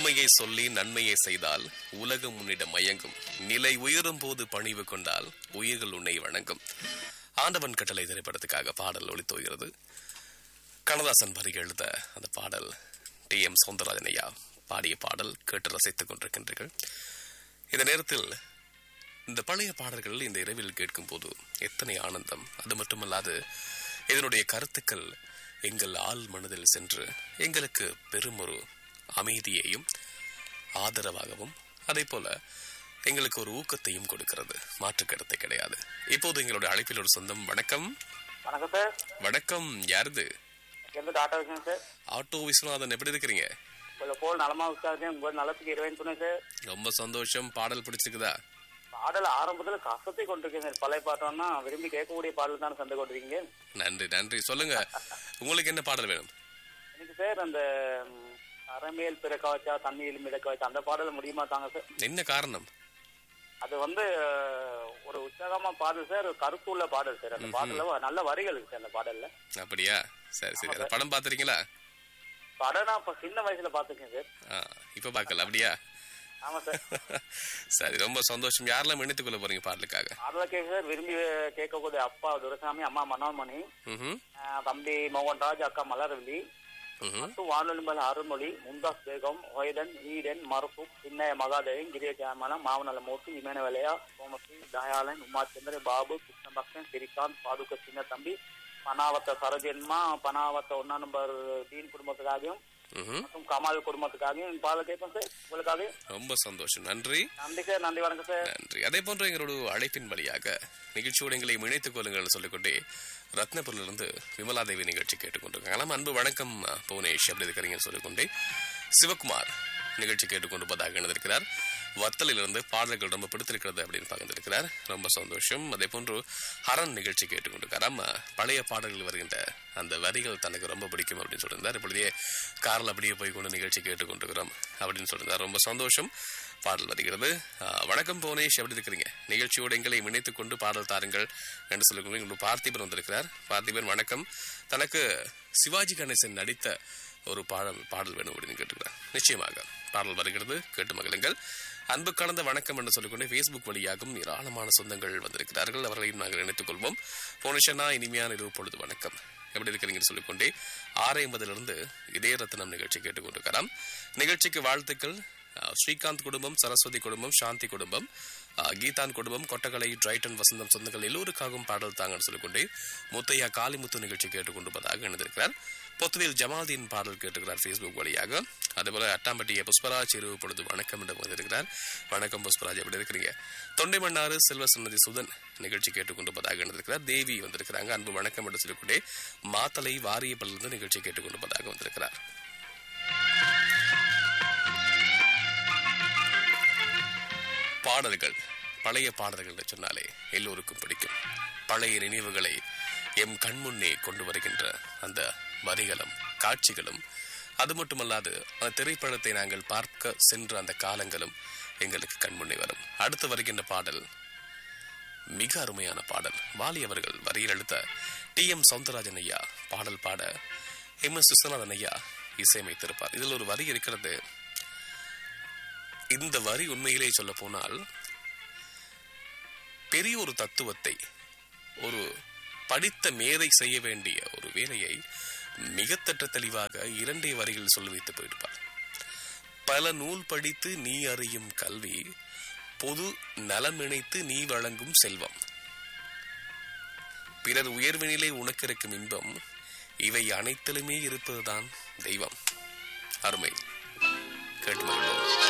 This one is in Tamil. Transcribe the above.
உண்மையை சொல்லி நன்மையை செய்தால் உலகம் உன்னிடம் மயங்கும் நிலை உயரும் போது பணிவு கொண்டால் உயிர்கள் உன்னை வணங்கும் ஆண்டவன் கட்டளை திரைப்படத்துக்காக பாடல் ஒளித்தோகிறது கண்ணதாசன் வரி எழுத அந்த பாடல் டி எம் சௌந்தரராஜன் ஐயா பாடிய பாடல் கேட்டு ரசித்துக் கொண்டிருக்கின்றீர்கள் இந்த நேரத்தில் இந்த பழைய பாடல்கள் இந்த இரவில் கேட்கும் போது எத்தனை ஆனந்தம் அது மட்டுமல்லாது இதனுடைய கருத்துக்கள் எங்கள் ஆள் மனதில் சென்று எங்களுக்கு பெரும் ஒரு அமைதியையும் ஆதரவாகவும் அதே போல எங்களுக்கு ஒரு ஊக்கத்தையும் கொடுக்கிறது மாற்று கருத்து கிடையாது இப்போது எங்களுடைய அழைப்பில் ஒரு சொந்தம் வணக்கம் வணக்கம் சார் வணக்கம் யாருது எந்த டாட்டா இருக்குங்க சார் ஆட்டோ விஸ்வநாதன் எப்படி இருக்கிறீங்க உங்களை போல் நலமா உட்காருங்க உங்க நலத்துக்கு இருவேன் துணை சார் ரொம்ப சந்தோஷம் பாடல் பிடிச்சிருக்குதா பாடல் ஆரம்பத்துல கசத்தை கொண்டிருக்கேன் சார் பழைய பாட்டம்னா விரும்பி கேட்கக்கூடிய பாடல் தான் சந்தை கொண்டிருக்கீங்க நன்றி நன்றி சொல்லுங்க உங்களுக்கு என்ன பாடல் வேணும் எனக்கு சார் அந்த ம், அறமேல் பிறக்க வச்சா தண்ணியில் மிதக்க வச்சா அந்த பாடல் முடியுமா தாங்க சார் என்ன காரணம் அது வந்து அஹ், ஒரு உற்சாகமா பாடல் சார் கருத்துள்ள பாடல் சார் அந்த பாடல்ல வ- நல்ல வரிகள் இருக்கு சார் அந்த பாடல்ல அப்படியா சரி சரி அந்த படம் பார்த்துறீங்களா படம் நான் இப்ப சின்ன வயசுல பாத்துருக்கேன் சார் ஆ, இப்ப பார்க்கல அப்படியா ஆமா சார் சரி ரொம்ப சந்தோஷம் யாரெல்லாம் இணைத்துக் கொள்ள போறீங்க பாடலுக்காக பாடல கேட்க சார் விரும்பி கேட்கக்கூடிய அப்பா துரைசாமி அம்மா மனோன்மணி ம்ஹும், அஹ், தம்பி மோகன்ராஜ் அக்கா மலரவல்லி ம்ஹும். ಮತ್ತು ವಾನೊಲಿಂಬಲ ಅರುಮೊಳಿ ಮುಂದಾಸ್ ಬೇಗಂ ಹೊಯ್ದನ್ ಈಡನ್ ಮರುಫು ಚಿನ್ನಯ ಮಗಾದೇವಿ ಗಿರಿಯ ಜಾಮನ ಮಾವನಲ ಮೂರ್ತಿ ವಿಮೇನ ವಲಯ ಸೋಮಶ್ರೀ ದಯಾಳನ್ ಉಮಾಚಂದ್ರ ಬಾಬು ಕೃಷ್ಣ ಭಕ್ತನ್ ಶ್ರೀಕಾಂತ್ ಪಾದುಕ ಚಿನ್ನ ತಂಬಿ ಪನಾವತ ಸರಜನ್ಮ ಪನಾವತ ஒன்னா நம்பர் டீன் குடும்பத்துக்காகவும் ம்ஹும். மற்றும் கமால் குடும்பத்துக்காகவும் பாடல் கேட்பேன் சார் உங்களுக்காக ரொம்ப சந்தோஷம் நன்றி நன்றி சார் நன்றி வணக்கம் சார் நன்றி அதே போன்ற எங்களோட அழைப்பின் வழியாக நிகழ்ச்சியோடு எங்களை இணைத்துக் கொள்ளுங்கள் சொல்லிக்கொண்டே ரத்னபுரிலிருந்து விமலாதேவி நிகழ்ச்சி கேட்டுக்கொண்டிருக்காங்க அன்பு வணக்கம் புவனேஷ் அப்படி இருக்கிறீங்கன்னு சொல்லிக்கொண்டே சிவகுமார் நிகழ்ச்சி கேட்டுக்கொண்டிருப்பதாக இணைந்திருக்கிறார் வத்தலிலிருந்து பாடல்கள் ரொம்ப பிடித்திருக்கிறது அப்படின்னு பகிர்ந்திருக்கிறார் ரொம்ப சந்தோஷம் அதே போன்று ஹரன் நிகழ்ச்சி கேட்டுக்கொண்டிருக்கார் ஆமா பழைய பாடல்கள் வருகின்ற அந்த வரிகள் தனக்கு ரொம்ப பிடிக்கும் அப்படின்னு சொல்லியிருந்தார் இப்பொழுதே காரில் அப்படியே போய் கொண்டு நிகழ்ச்சி கேட்டுக்கொண்டிருக்கிறோம் அப்படின்னு சொல்லியிருந்தார் ரொம்ப சந்தோஷம் பாடல் வருகிறது ஆஹ், வணக்கம் புவனேஷ் எப்படி இருக்கிறீங்க நிகழ்ச்சியோடு எங்களை இணைத்துக் கொண்டு பாடல் தாருங்கள் என்று சொல்லிக்கொண்டு இங்கு பார்த்திபன் வந்திருக்கிறார் பார்த்திபன் வணக்கம் தனக்கு சிவாஜி கணேசன் நடித்த ஒரு பாடல் பாடல் வேணும் அப்படின்னு கேட்டுக்கிறார் நிச்சயமாக பாடல் வருகிறது கேட்டு மகிழுங்கள் அன்பு கலந்த வணக்கம் என்று சொல்லிக்கொண்டு ஃபேஸ்புக் வழியாகவும் ஏராளமான சொந்தங்கள் வந்திருக்கிறார்கள் அவர்களையும் நாங்கள் இணைத்துக் கொள்வோம் போனிஷனா இனிமையான இரவு பொழுது வணக்கம் எப்படி இருக்கிறீங்கன்னு சொல்லிக்கொண்டே ஆறு ஐம்பதிலிருந்து இதய ரத்னம் நிகழ்ச்சி கேட்டுக்கொண்டிருக்கலாம் நிகழ்ச்சிக்கு வாழ்த்துக்கள் அஹ், ஸ்ரீகாந்த் குடும்பம் சரஸ்வதி குடும்பம் சாந்தி குடும்பம் அஹ், கீதான் குடும்பம் கொட்டகலை டிரைட்டன் வசந்தம் சொந்தங்கள் எல்லோருக்காகவும் பாடல் தாங்கன்னு சொல்லிக்கொண்டே முத்தையா காளிமுத்து நிகழ்ச்சி கேட்டுக்கொண்டிருப்பதாக இணைந்திருக்கிறார் பொத்துவில் ஜமால்தீன் பாடல் கேட்டுக்கிறார் ஃபேஸ்புக் வழியாக அதேபோல அட்டாம்பட்டிய புஷ்பராஜ் இரவு பொழுது வணக்கம் என்று வந்திருக்கிறார் வணக்கம் புஷ்பராஜ் எப்படி இருக்கிறீங்க தொண்டை மன்னாறு செல்வ சன்னதி சுதன் நிகழ்ச்சி கேட்டுக்கொண்டிருப்பதாக இணைந்திருக்கிறார் தேவி வந்திருக்கிறாங்க அன்பு வணக்கம் என்று சொல்லிக்கொண்டே மாத்தலை வாரியப்பலிருந்து நிகழ்ச்சி கேட்டுக்கொண்டிருப்பதாக வந்திருக்கிறார் பாடல்கள் பழைய பாடல்கள் என்று சொன்னாலே எல்லோருக்கும் பிடிக்கும் பழைய நினைவுகளை எம் கண்முன்னே கொண்டு வருகின்ற அந்த வரிகளும் காட்சிகளும் அது மட்டுமல்லாது அந்த திரைப்படத்தை நாங்கள் பார்க்க சென்ற அந்த காலங்களும் எங்களுக்கு கண்முன்னே வரும் அடுத்து வருகின்ற பாடல் மிக அருமையான பாடல் வாலி அவர்கள் வரியில் எழுத்த டி எம் சவுந்தரராஜன் ஐயா பாடல் பாட எம் எஸ் விஸ்வநாதன் ஐயா இசையமைத்திருப்பார் இதில் ஒரு வரி இருக்கிறது இந்த வரி உண்மையிலே சொல்ல போனால் பெரிய ஒரு தத்துவத்தை ஒரு படித்த மேதை செய்ய வேண்டிய ஒரு வேலையை மிக தட்ட தெளிவாக இரண்டே வரிகள் சொல்லி வைத்து போயிருப்பார் பல நூல் படித்து நீ அறியும் கல்வி பொது நலம் இணைத்து நீ வழங்கும் செல்வம் பிறர் உயர்வினிலே உனக்கு இருக்கும் இன்பம் இவை அனைத்திலுமே இருப்பதுதான் தெய்வம் அருமை கேட்டு மகிழ்வோம்